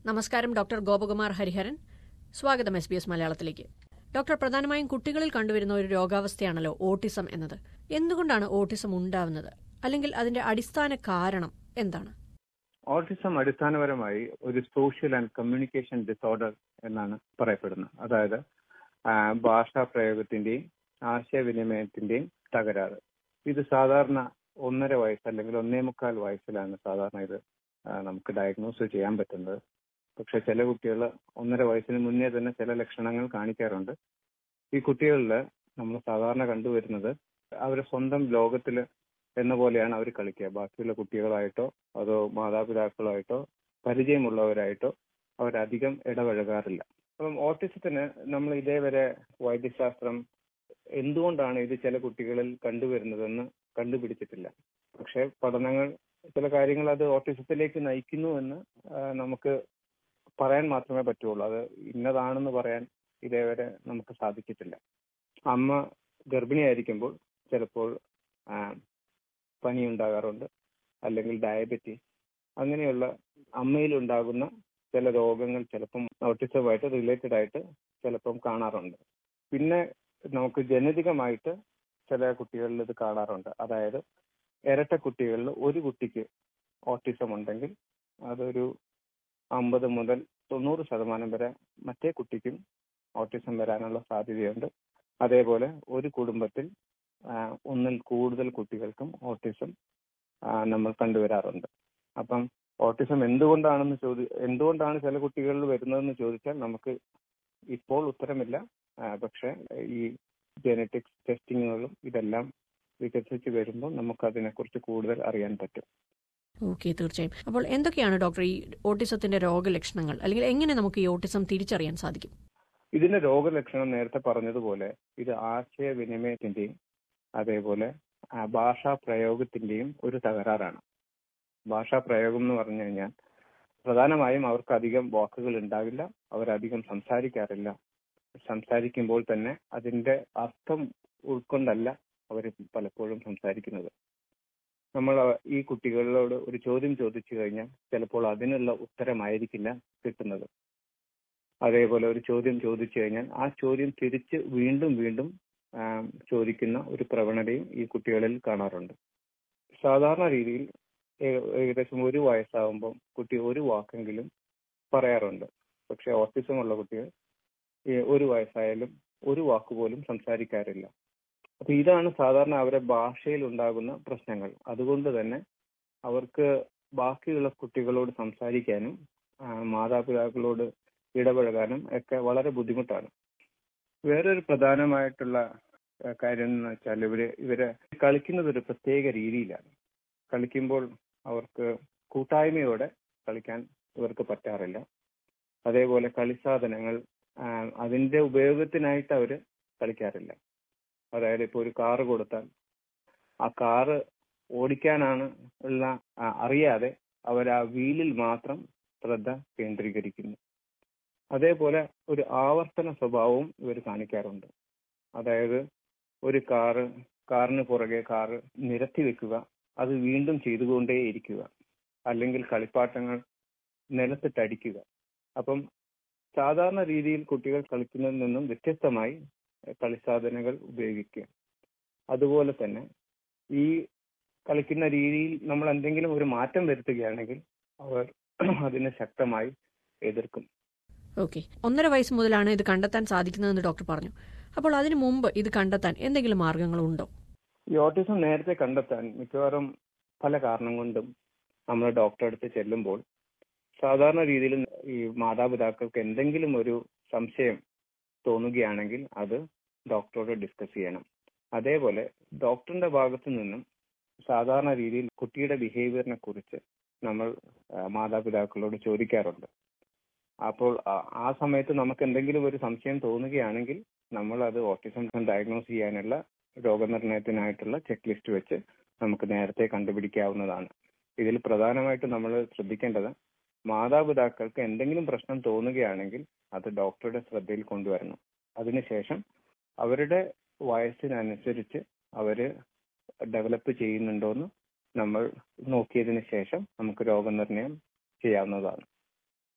നമസ്കാരം ഡോക്ടർ ഗോപകുമാർ ഹരിഹരൻ സ്വാഗതം S B S മലയാളത്തിലേക്ക് ഡോക്ടർ പ്രധാനമായും കുട്ടികളിൽ കണ്ടുവരുന്ന ഒരു രോഗാവസ്ഥയാണല്ലോ ഓട്ടിസം എന്നത് എന്തുകൊണ്ടാണ് ഓട്ടിസം ഉണ്ടാവുന്നത് അല്ലെങ്കിൽ അതിന്റെ അടിസ്ഥാന കാരണം എന്താണ് ഓട്ടിസം അടിസ്ഥാനപരമായി ഒരു സോഷ്യൽ ആൻഡ് കമ്മ്യൂണിക്കേഷൻ ഡിസോർഡർ എന്നാണ് പറയപ്പെടുന്നത് അതായത് ആ, ഭാഷാ പ്രയോഗത്തിന്റെയും ആശയവിനിമയത്തിന്റെയും തകരാറ് ഇത് സാധാരണ ഒന്നര വയസ്സ് അല്ലെങ്കിൽ ഒന്നേ മുക്കാൽ വയസ്സിലാണ് സാധാരണ ഇത് ആ, നമുക്ക് ഡയഗ്നോസ് ചെയ്യാൻ പറ്റുന്നത് പക്ഷെ ചില കുട്ടികൾ ഒന്നര വയസ്സിന് മുന്നേ തന്നെ ചില ലക്ഷണങ്ങൾ കാണിക്കാറുണ്ട് ഈ കുട്ടികളിൽ നമ്മൾ സാധാരണ കണ്ടുവരുന്നത് അവരെ സ്വന്തം ലോകത്തിൽ എന്ന പോലെയാണ് അവർ കളിക്കുക ബാക്കിയുള്ള കുട്ടികളായിട്ടോ അതോ മാതാപിതാക്കളായിട്ടോ പരിചയമുള്ളവരായിട്ടോ അവരധികം ഇടപഴകാറില്ല അപ്പം ഓട്ടിസത്തിന് നമ്മൾ ഇതേവരെ വൈദ്യശാസ്ത്രം എന്തുകൊണ്ടാണ് ഇത് ചില കുട്ടികളിൽ കണ്ടുവരുന്നതെന്ന് കണ്ടുപിടിച്ചിട്ടില്ല പക്ഷെ പഠനങ്ങൾ ചില കാര്യങ്ങൾ അത് ഓട്ടിസത്തിലേക്ക് നയിക്കുന്നു എന്ന് ആ, നമുക്ക് പറയാൻ മാത്രമേ പറ്റുള്ളൂ അത് ഇന്നതാണെന്ന് പറയാൻ ഇതേവരെ നമുക്ക് സാധിച്ചിട്ടില്ല അമ്മ ഗർഭിണിയായിരിക്കുമ്പോൾ ചിലപ്പോൾ ആ, പനി ഉണ്ടാകാറുണ്ട് അല്ലെങ്കിൽ ഡയബറ്റീസ് അങ്ങനെയുള്ള അമ്മയിൽ ഉണ്ടാകുന്ന ചില രോഗങ്ങൾ ചിലപ്പം ഓട്ടിസവുമായിട്ട് റിലേറ്റഡ് ആയിട്ട് ചിലപ്പം കാണാറുണ്ട് പിന്നെ നമുക്ക് ജനിതകമായിട്ട് ചില കുട്ടികളിൽ ഇത് കാണാറുണ്ട് അതായത് ഇരട്ട കുട്ടികളിൽ ഒരു കുട്ടിക്ക് ഓട്ടിസം ഉണ്ടെങ്കിൽ അതൊരു അമ്പത് മുതൽ തൊണ്ണൂറ് ശതമാനം വരെ മറ്റേ കുട്ടിക്കും ഓട്ടിസം വരാനുള്ള സാധ്യതയുണ്ട് അതേപോലെ ഒരു കുടുംബത്തിൽ ആ, ഒന്നിൽ കൂടുതൽ കുട്ടികൾക്കും ഓട്ടിസം ആ, നമ്മൾ കണ്ടുവരാറുണ്ട് അപ്പം ഓട്ടിസം എന്തുകൊണ്ടാണെന്ന് ചോദി എന്തുകൊണ്ടാണ് ചില കുട്ടികളിൽ വരുന്നതെന്ന് ചോദിച്ചാൽ നമുക്ക് ഇപ്പോൾ ഉത്തരമില്ല ആ, പക്ഷെ ഈ ജനറ്റിക്സ് ടെസ്റ്റിങ്ങുകളും ഇതെല്ലാം വികസിച്ച് വരുമ്പോൾ നമുക്ക് അതിനെക്കുറിച്ച് കൂടുതൽ അറിയാൻ പറ്റും ഓക്കെ തീർച്ചയായും അപ്പോൾ എന്തൊക്കെയാണ് ഡോക്ടർ ഈ ഓട്ടിസത്തിന്റെ രോഗലക്ഷണങ്ങൾ അല്ലെങ്കിൽ എങ്ങനെ നമുക്ക് ഈ ഓട്ടിസം തിരിച്ചറിയാൻ സാധിക്കും ഇതിന്റെ രോഗലക്ഷണം നേരത്തെ പറഞ്ഞതുപോലെ ഇത് ആശയവിനിമയത്തിന്റെയും അതേപോലെ ആ, ഭാഷാ പ്രയോഗത്തിന്റെയും ഒരു തകരാറാണ് ഭാഷാ പ്രയോഗം എന്ന് പറഞ്ഞു കഴിഞ്ഞാൽ പ്രധാനമായും അവർക്ക് അധികം വാക്കുകൾ ഉണ്ടാവില്ല അവരധികം സംസാരിക്കാറില്ല സംസാരിക്കുമ്പോൾ തന്നെ അതിന്റെ അർത്ഥം ഉൾക്കൊണ്ടല്ല അവർ പലപ്പോഴും സംസാരിക്കുന്നത് നമ്മൾ അഹ് ഈ കുട്ടികളോട് ഒരു ചോദ്യം ചോദിച്ചു കഴിഞ്ഞാൽ ചിലപ്പോൾ അതിനുള്ള ഉത്തരമായിരിക്കില്ല കിട്ടുന്നത് അതേപോലെ ഒരു ചോദ്യം ചോദിച്ചു കഴിഞ്ഞാൽ ആ ചോദ്യം തിരിച്ച് വീണ്ടും വീണ്ടും ആം, ചോദിക്കുന്ന ഒരു പ്രവണതയും ഈ കുട്ടികളിൽ കാണാറുണ്ട് സാധാരണ രീതിയിൽ ഏ- ഏകദേശം ഒരു വയസ്സാകുമ്പോൾ കുട്ടി ഒരു വാക്കെങ്കിലും പറയാറുണ്ട് പക്ഷെ ഓട്ടിസം ഉള്ള കുട്ടികൾ ഈ ഒരു വയസ്സായാലും ഒരു വാക്ക് പോലും സംസാരിക്കാറില്ല അപ്പൊ ഇതാണ് സാധാരണ അവരുടെ ഭാഷയിൽ ഉണ്ടാകുന്ന പ്രശ്നങ്ങൾ അതുകൊണ്ട് തന്നെ അവർക്ക് ബാക്കിയുള്ള കുട്ടികളോട് സംസാരിക്കാനും ആ, മാതാപിതാക്കളോട് ഇടപഴകാനും ഒക്കെ വളരെ ബുദ്ധിമുട്ടാണ് വേറൊരു പ്രധാനമായിട്ടുള്ള ആ, കാര്യം എന്ന് വെച്ചാൽ ഇവര് ഇവര് കളിക്കുന്നത് ഒരു പ്രത്യേക രീതിയിലാണ് കളിക്കുമ്പോൾ അവർക്ക് കൂട്ടായ്മയോടെ കളിക്കാൻ ഇവർക്ക് പറ്റാറില്ല അതേപോലെ കളിസാധനങ്ങൾ ആ, അതിന്റെ ഉപയോഗത്തിനായിട്ട് അവര് കളിക്കാറില്ല അതായത് ഇപ്പൊ ഒരു കാറ് കൊടുത്താൽ ആ കാറ് ഓടിക്കാനാണ് ഉള്ള ആ, അറിയാതെ അവർ ആ വീലിൽ മാത്രം ശ്രദ്ധ കേന്ദ്രീകരിക്കുന്നു അതേപോലെ ഒരു ആവർത്തന സ്വഭാവവും ഇവർ കാണിക്കാറുണ്ട് അതായത് ഒരു കാറ് കാറിന് പുറകെ കാറ് നിരത്തി വെക്കുക അത് വീണ്ടും ചെയ്തുകൊണ്ടേയിരിക്കുക അല്ലെങ്കിൽ കളിപ്പാട്ടങ്ങൾ നിലത്തിട്ടടിക്കുക അപ്പം സാധാരണ രീതിയിൽ കുട്ടികൾ കളിക്കുന്നതിൽ നിന്നും വ്യത്യസ്തമായി എഹ്, കളിസാധനങ്ങൾ ഉപയോഗിക്കുക അതുപോലെ തന്നെ ഈ കളിക്കുന്ന രീതിയിൽ നമ്മൾ എന്തെങ്കിലും ഒരു മാറ്റം വരുത്തുകയാണെങ്കിൽ അവർ അതിനെ ശക്തമായി എതിർക്കും ഓക്കെ ഒന്നര വയസ്സ് മുതലാണ് ഇത് കണ്ടെത്താൻ സാധിക്കുന്നതെന്ന് ഡോക്ടർ പറഞ്ഞു അപ്പോൾ അതിനു മുമ്പ് ഇത് കണ്ടെത്താൻ എന്തെങ്കിലും മാർഗങ്ങളുണ്ടോ ഈ ഓട്ടിസം നേരത്തെ കണ്ടെത്താൻ മിക്കവാറും പല കാരണം കൊണ്ടും നമ്മൾ ഡോക്ടറെ അടുത്ത് ചെല്ലുമ്പോൾ സാധാരണ രീതിയിൽ ഈ മാതാപിതാക്കൾക്ക് എന്തെങ്കിലും ഒരു സംശയം തോന്നുകയാണെങ്കിൽ അത് ഡോക്ടറോട് ഡിസ്കസ് ചെയ്യണം അതേപോലെ ഡോക്ടറിന്റെ ഭാഗത്തു നിന്നും സാധാരണ രീതിയിൽ കുട്ടിയുടെ ബിഹേവിയറിനെ കുറിച്ച് നമ്മൾ ആ, മാതാപിതാക്കളോട് ചോദിക്കാറുണ്ട് അപ്പോൾ ആ- ആ സമയത്ത് നമുക്ക് എന്തെങ്കിലും ഒരു സംശയം തോന്നുകയാണെങ്കിൽ നമ്മൾ അത് ഓട്ടിസം ഡയഗ്നോസ് ചെയ്യാനുള്ള രോഗനിർണയത്തിനായിട്ടുള്ള ചെക്ക് ലിസ്റ്റ് വെച്ച് നമുക്ക് നേരത്തെ കണ്ടുപിടിക്കാവുന്നതാണ് ഇതിൽ പ്രധാനമായിട്ടും നമ്മൾ ശ്രദ്ധിക്കേണ്ടത് മാതാപിതാക്കൾക്ക് എന്തെങ്കിലും പ്രശ്നം തോന്നുകയാണെങ്കിൽ അത് ഡോക്ടറുടെ ശ്രദ്ധയിൽ കൊണ്ടുവരണം അതിനുശേഷം അവരുടെ വയസ്സിനനുസരിച്ച് അവര് ഡെവലപ്പ് ചെയ്യുന്നുണ്ടോന്ന് നമ്മൾ നോക്കിയതിന് ശേഷം നമുക്ക് രോഗനിർണയം ചെയ്യാവുന്നതാണ്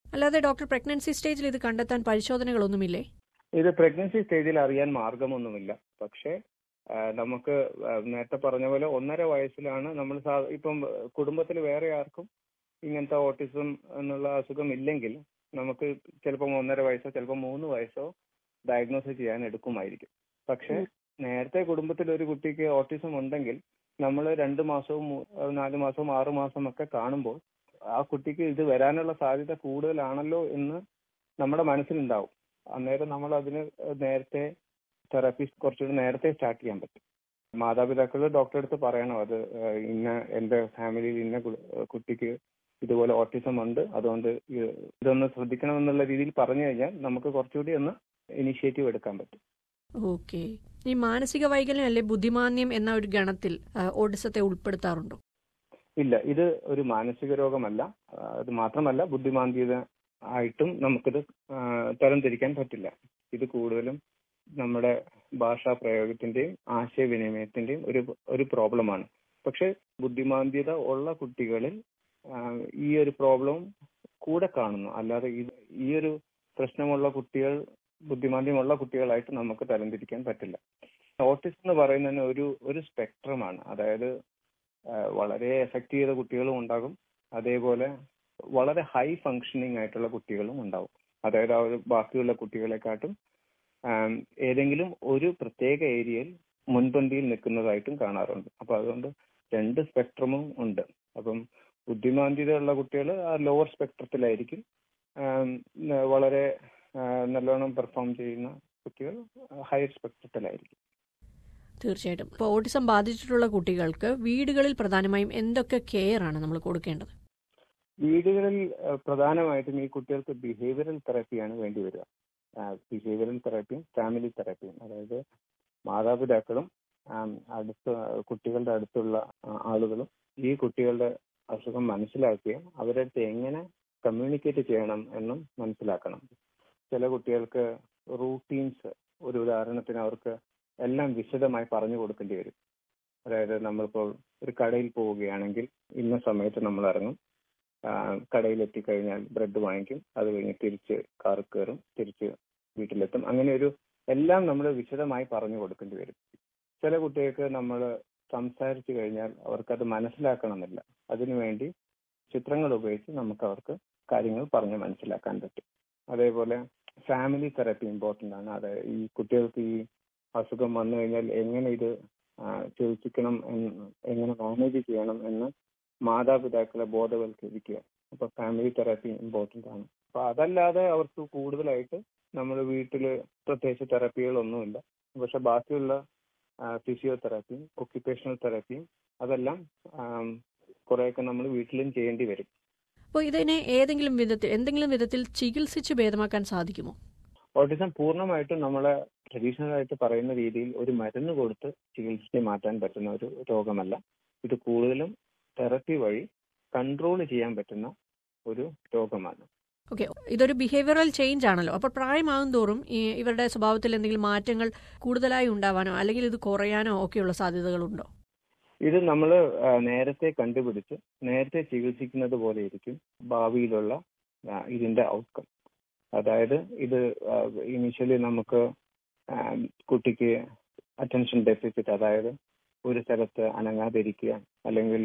അല്ലാതെ ഡോക്ടർ പ്രഗ്നൻസി സ്റ്റേജിൽ ഇത് കണ്ടെത്താൻ പരിശോധനകളൊന്നുമില്ലേ ഇത് പ്രഗ്നൻസി സ്റ്റേജിൽ അറിയാൻ മാർഗമൊന്നുമില്ല പക്ഷേ ആ, നമുക്ക് ആ, നേരത്തെ പറഞ്ഞ പോലെ ഒന്നര വയസ്സിലാണ് നമ്മൾ സാ- ഇപ്പം കുടുംബത്തിൽ വേറെ ആർക്കും ഇങ്ങനത്തെ ഓട്ടിസം എന്നുള്ള അസുഖം ഇല്ലെങ്കിൽ നമുക്ക് ചിലപ്പം ഒന്നര വയസ്സോ ചിലപ്പോൾ മൂന്ന് വയസ്സോ ഡയഗ്നോസ് ചെയ്യാൻ എടുക്കുമായിരിക്കും പക്ഷേ നേരത്തെ കുടുംബത്തിൽ ഒരു കുട്ടിക്ക് ഓട്ടിസം ഉണ്ടെങ്കിൽ നമ്മൾ രണ്ട് മാസവും മൂ- നാല് മാസവും ആറു മാസവും ഒക്കെ കാണുമ്പോൾ ആ കുട്ടിക്ക് ഇത് വരാനുള്ള സാധ്യത കൂടുതലാണല്ലോ എന്ന് നമ്മുടെ മനസ്സിലുണ്ടാവും അന്നേരം നമ്മൾ അതിന് നേരത്തെ തെറാപ്പി കുറച്ചുകൂടി നേരത്തെ സ്റ്റാർട്ട് ചെയ്യാൻ പറ്റും മാതാപിതാക്കൾ ഡോക്ടറെ അടുത്ത് പറയണം അത് ഏഹ്, ഇന്ന എന്റെ ഫാമിലിയിൽ ഇന്ന കു- കുട്ടിക്ക് ഇതുപോലെ ഓട്ടിസം ഉണ്ട് അതുകൊണ്ട് ഇത് ഇതൊന്ന് ശ്രദ്ധിക്കണം എന്നുള്ള രീതിയിൽ പറഞ്ഞു കഴിഞ്ഞാൽ നമുക്ക് കുറച്ചുകൂടി ഒന്ന് ഇനിഷ്യേറ്റീവ് എടുക്കാൻ പറ്റും ഓക്കെ ഈ മാനസിക വൈകല്യം അല്ലെ ബുദ്ധിമാന്യം എന്ന ഒരു ഗണത്തിൽ ആ, ഓട്ടിസത്തെ ഉൾപ്പെടുത്താറുണ്ടോ ഇല്ല ഇത് ഒരു മാനസിക രോഗമല്ല ആ, അത് മാത്രമല്ല ബുദ്ധിമാന്ദ്യത ആയിട്ടും നമുക്കിത് ആ, തരംതിരിക്കാൻ പറ്റില്ല ഇത് കൂടുതലും നമ്മുടെ ഭാഷാ പ്രയോഗത്തിന്റെയും ആശയവിനിമയത്തിന്റെയും ഒരു ഒരു പ്രോബ്ലമാണ് പക്ഷെ ബുദ്ധിമാന്ദ്യത ഉള്ള കുട്ടികളിൽ ആ, ഈ ഒരു പ്രോബ്ലം കൂടെ കാണുന്നു അല്ലാതെ ഈ- ഈ ഒരു പ്രശ്നമുള്ള കുട്ടികൾ ബുദ്ധിമാന്ദ്യമുള്ള കുട്ടികളായിട്ട് നമുക്ക് തരംതിരിക്കാൻ പറ്റില്ല ഓട്ടിസം എന്ന് പറയുന്നതിന് ഒരു ഒരു സ്പെക്ട്രമാണ് അതായത് ആ, വളരെ എഫക്ട് ചെയ്ത കുട്ടികളും ഉണ്ടാകും അതേപോലെ വളരെ ഹൈ ഫങ്ഷനിങ് ആയിട്ടുള്ള കുട്ടികളും ഉണ്ടാവും അതായത് അവർ ബാക്കിയുള്ള കുട്ടികളെക്കാട്ടും ആം, ഏതെങ്കിലും ഒരു പ്രത്യേക ഏരിയയിൽ മുൻപന്തിയിൽ നിൽക്കുന്നതായിട്ടും കാണാറുണ്ട് അപ്പൊ അതുകൊണ്ട് രണ്ട് സ്പെക്ട്രമും ഉണ്ട് അപ്പം ബുദ്ധിമാന്ദ്യതയുള്ള കുട്ടികൾ ആ ലോവർ സ്പെക്ട്രത്തിലായിരിക്കും ആം, ന- വളരെ ആ, നല്ലോണം പെർഫോം ചെയ്യുന്ന കുട്ടികൾ ഹയർ സ്പെക്ട്രത്തിലായിരിക്കും തീർച്ചയായിട്ടും ഇപ്പോൾ ഓട്ടിസം ബാധിച്ചിട്ടുള്ള കുട്ടികൾക്ക് വീടുകളിൽ പ്രധാനമായും എന്തൊക്കെ കെയർ ആണ് നമ്മൾ കൊടുക്കേണ്ടത് വീടുകളിൽ ആ, പ്രധാനമായിട്ടും ഈ കുട്ടികൾക്ക് ബിഹേവിയറൽ തെറാപ്പിയാണ് വേണ്ടി വരിക ബിഹേവിയറൽ തെറാപ്പിയും ഫാമിലി തെറാപ്പിയും അതായത് മാതാപിതാക്കളും ആം, അടുത്ത കുട്ടികളുടെ അടുത്തുള്ള ആ, ആളുകളും ഈ കുട്ടികളുടെ അസുഖം മനസ്സിലാക്കുകയും അവരുടെ അടുത്ത് എങ്ങനെ കമ്മ്യൂണിക്കേറ്റ് ചെയ്യണം എന്നും മനസ്സിലാക്കണം ചില കുട്ടികൾക്ക് റൂട്ടീൻസ് ഒരു ഉദാഹരണത്തിന് അവർക്ക് എല്ലാം വിശദമായി പറഞ്ഞു കൊടുക്കേണ്ടി വരും അതായത് നമ്മളിപ്പോൾ ഒരു കടയിൽ പോവുകയാണെങ്കിൽ ഇന്ന സമയത്ത് നമ്മൾ ഇറങ്ങും ആ, കടയിൽ എത്തിക്കഴിഞ്ഞാൽ ബ്രെഡ് വാങ്ങിക്കും അത് കഴിഞ്ഞ് തിരിച്ച് കാറിൽ കയറും തിരിച്ച് വീട്ടിലെത്തും അങ്ങനെ ഒരു എല്ലാം നമ്മൾ വിശദമായി പറഞ്ഞു കൊടുക്കേണ്ടി വരും ചില കുട്ടികൾക്ക് നമ്മൾ സംസാരിച്ചു കഴിഞ്ഞാൽ അവർക്കത് മനസ്സിലാക്കണമെന്നില്ല അതിനുവേണ്ടി ചിത്രങ്ങൾ ഉപയോഗിച്ച് നമുക്ക് അവർക്ക് കാര്യങ്ങൾ പറഞ്ഞ് മനസ്സിലാക്കാൻ പറ്റും അതേപോലെ ഫാമിലി തെറപ്പി ഇമ്പോർട്ടൻ്റ് ആണ് അതായത് ഈ കുട്ടികൾക്ക് ഈ അസുഖം വന്നു കഴിഞ്ഞാൽ എങ്ങനെ ഇത് ആ, ചികിത്സിക്കണം എന്ന് എങ്ങനെ മാനേജ് ചെയ്യണം എന്ന് മാതാപിതാക്കളെ ബോധവൽക്കരിക്കുക അപ്പൊ ഫാമിലി തെറാപ്പി ഇമ്പോർട്ടൻ്റ് ആണ് അപ്പൊ അതല്ലാതെ അവർക്ക് കൂടുതലായിട്ട് നമ്മൾ വീട്ടിൽ പ്രത്യേകിച്ച് തെറാപ്പികളൊന്നുമില്ല പക്ഷെ ബാക്കിയുള്ള ഫിസിയോതെറാപ്പിയും ഒക്യുപ്പേഷണൽ തെറാപ്പിയും അതെല്ലാം ആം, കുറെയൊക്കെ നമ്മൾ വീട്ടിലും ചെയ്യേണ്ടി വരും അപ്പോൾ ഇതിനെ ഏതെങ്കിലും വിധത്തിൽ എന്തെങ്കിലും വിധത്തിൽ ചികിത്സിച്ച് ഭേദമാക്കാൻ സാധിക്കുമോ ഓട്ടിസം പൂർണ്ണമായിട്ടും നമ്മളെ ട്രഡീഷണൽ ആയിട്ട് പറയുന്ന രീതിയിൽ ഒരു മരുന്ന് കൊടുത്ത് ചികിത്സിച്ച് മാറ്റാൻ പറ്റുന്ന ഒരു രോഗമല്ല ഇത് കൂടുതലും തെറപ്പി വഴി കൺട്രോൾ ചെയ്യാൻ പറ്റുന്ന ഒരു രോഗമാണ് ഓക്കെ ഇതൊരു ബിഹേവിയറൽ ചേഞ്ച് ആണല്ലോ അപ്പോൾ പ്രായമാകും തോറും ഈ ഇവരുടെ സ്വഭാവത്തിൽ എന്തെങ്കിലും മാറ്റങ്ങൾ കൂടുതലായി ഉണ്ടാവാനോ അല്ലെങ്കിൽ ഇത് കുറയാനോ ഒക്കെയുള്ള സാധ്യതകളുണ്ടോ ഇത് നമ്മൾ നേരത്തെ കണ്ടുപിടിച്ച് നേരത്തെ ചികിത്സിക്കുന്നത് പോലെ ഇരിക്കും ഭാവിയിലുള്ള ആ, ഇതിന്റെ ഔട്ട്കം അതായത് ഇത് ഇനീഷ്യലി നമുക്ക് ആ, കുട്ടിക്ക് അറ്റൻഷൻ ഡെഫിസിറ്റ് അതായത് ഒരു സ്ഥലത്ത് അനങ്ങാതിരിക്കുക അല്ലെങ്കിൽ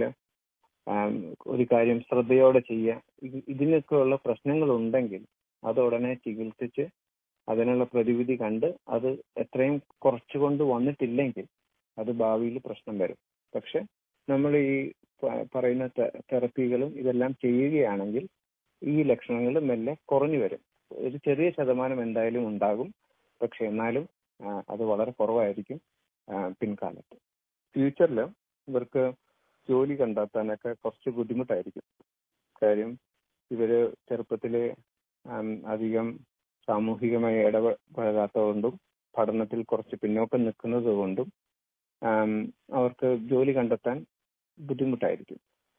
ആം, ഒരു കാര്യം ശ്രദ്ധയോടെ ചെയ്യുക ഇത് ഇതിനൊക്കെയുള്ള പ്രശ്നങ്ങൾ ഉണ്ടെങ്കിൽ അത് ഉടനെ ചികിത്സിച്ച് അതിനുള്ള പ്രതിവിധി കണ്ട് അത് എത്രയും കുറച്ചുകൊണ്ട് വന്നിട്ടില്ലെങ്കിൽ അത് ഭാവിയിൽ പ്രശ്നം വരും പക്ഷെ നമ്മൾ ഈ പ- പറയുന്ന തെ- തെറപ്പികളും ഇതെല്ലാം ചെയ്യുകയാണെങ്കിൽ ഈ ലക്ഷണങ്ങൾ മെല്ലെ കുറഞ്ഞു വരും ഒരു ചെറിയ ശതമാനം എന്തായാലും ഉണ്ടാകും പക്ഷെ എന്നാലും ആ, അത് വളരെ കുറവായിരിക്കും ആ, പിൻകാലത്ത് ഫ്യൂച്ചറിൽ ഇവർക്ക് ജോലി കണ്ടെത്താനൊക്കെ കുറച്ച് ബുദ്ധിമുട്ടായിരിക്കും കാര്യം ഇവര് ചെറുപ്പത്തിലെ ആം, അധികം സാമൂഹികമായി ഇടപഴകാത്തതുകൊണ്ടും പഠനത്തിൽ കുറച്ച് പിന്നോക്കം നിൽക്കുന്നത് കൊണ്ടും ആം, അവർക്ക് ജോലി കണ്ടെത്താൻ ബുദ്ധിമുട്ടായിരിക്കും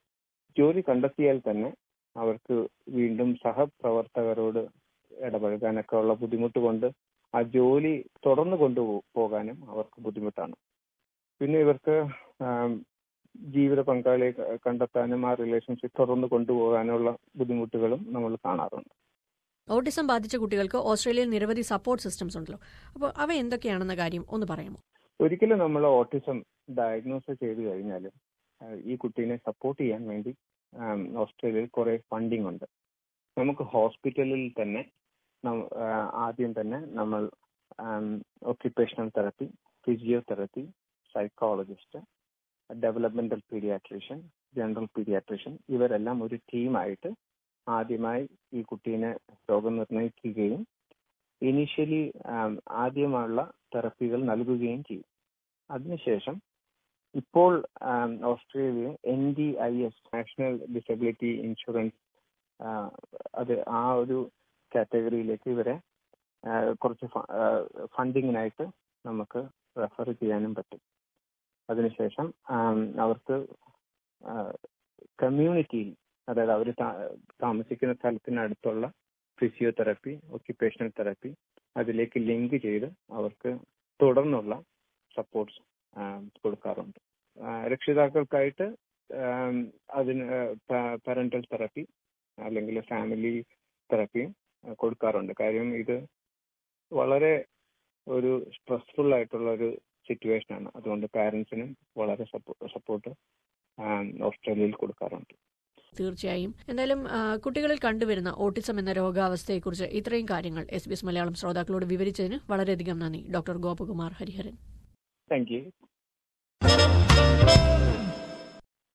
ജോലി കണ്ടെത്തിയാൽ തന്നെ അവർക്ക് വീണ്ടും സഹപ്രവർത്തകരോട് ഇടപഴകാനൊക്കെ ഉള്ള ബുദ്ധിമുട്ട് കൊണ്ട് ആ ജോലി തുടർന്ന് കൊണ്ടുപോകാനും അവർക്ക് ബുദ്ധിമുട്ടാണ് പിന്നെ ഇവർക്ക് ആം, ജീവിത പങ്കാളിയെ ക- കണ്ടെത്താനും ആ റിലേഷൻഷിപ്പ് തുടർന്ന് കൊണ്ടുപോകാനുള്ള ബുദ്ധിമുട്ടുകളും നമ്മൾ കാണാറുണ്ട് ഓട്ടിസം ബാധിച്ച കുട്ടികൾക്ക് ഓസ്ട്രേലിയയിൽ നിരവധി സപ്പോർട്ട് സിസ്റ്റംസ് ഉണ്ടല്ലോ അപ്പോൾ അവ എന്തൊക്കെയാണെന്ന കാര്യം ഒന്ന് പറയാമോ ഒരിക്കലും നമ്മൾ ഓട്ടിസം ഡയഗ്നോസ് ചെയ്ത് കഴിഞ്ഞാൽ ഈ കുട്ടീനെ സപ്പോർട്ട് ചെയ്യാൻ വേണ്ടി ആം, ഓസ്ട്രേലിയയിൽ കുറെ ഫണ്ടിങ് ഉണ്ട് നമുക്ക് ഹോസ്പിറ്റലിൽ തന്നെ നം- ആ, ആദ്യം തന്നെ നമ്മൾ occupational therapy physiotherapy psychologist developmental paediatrician general paediatrician ഇവരെല്ലാം ഒരു ടീമായിട്ട് ആദ്യമായി ഈ കുട്ടീനെ രോഗം നിർണ്ണയിക്കുകയും ഇനീഷ്യലി ആദ്യമുള്ള തെറപ്പികൾ നൽകുകയും ചെയ്യും അതിനുശേഷം ഇപ്പോൾ ആം, Australia N D I S national disability insurance ആ, അത് ആ ഒരു കാറ്റഗറിയിലേക്ക് ഇവരെ ആ, കുറച്ച് ഫണ്ടിങ്ങിനായിട്ട് നമുക്ക് റെഫർ ചെയ്യാനും പറ്റും അതിനുശേഷം ആം, അവർക്ക് കമ്മ്യൂണിറ്റിയിൽ അതായത് അവർ താമസിക്കുന്ന സ്ഥലത്തിനടുത്തുള്ള ഫിസിയോതെറപ്പി ഒക്യുപ്പേഷണൽ തെറപ്പി അതിലേക്ക് ലിങ്ക് ചെയ്ത് അവർക്ക് തുടർന്നുള്ള സപ്പോർട്ട്സ് കൊടുക്കാറുണ്ട് ആ, രക്ഷിതാക്കൾക്കായിട്ട് ആം, അതിന് പാരന്റൽ തെറപ്പി അല്ലെങ്കിൽ ഫാമിലി തെറപ്പിയും ആ, കൊടുക്കാറുണ്ട് കാര്യം ഇത് വളരെ ഒരു സ്ട്രെസ്ഫുൾ ആയിട്ടുള്ള ഒരു സിറ്റുവേഷൻ ആണ് അതുകൊണ്ട് പാരന്റ്സിനും വളരെ സപ്പോർട്ട് ഓസ്ട്രേലിയയിൽ കൊടുക്കാറുണ്ട് തീർച്ചയായും എന്തായാലും ആ, കുട്ടികളിൽ കണ്ടുവരുന്ന ഓട്ടിസം എന്ന രോഗാവസ്ഥയെക്കുറിച്ച് ഇത്രയും കാര്യങ്ങൾ എസ് ബി എസ് മലയാളം ശ്രോതാക്കളോട് വിവരിച്ചതിന് വളരെയധികം നന്ദി doctor Gopakumar Hariharan thank U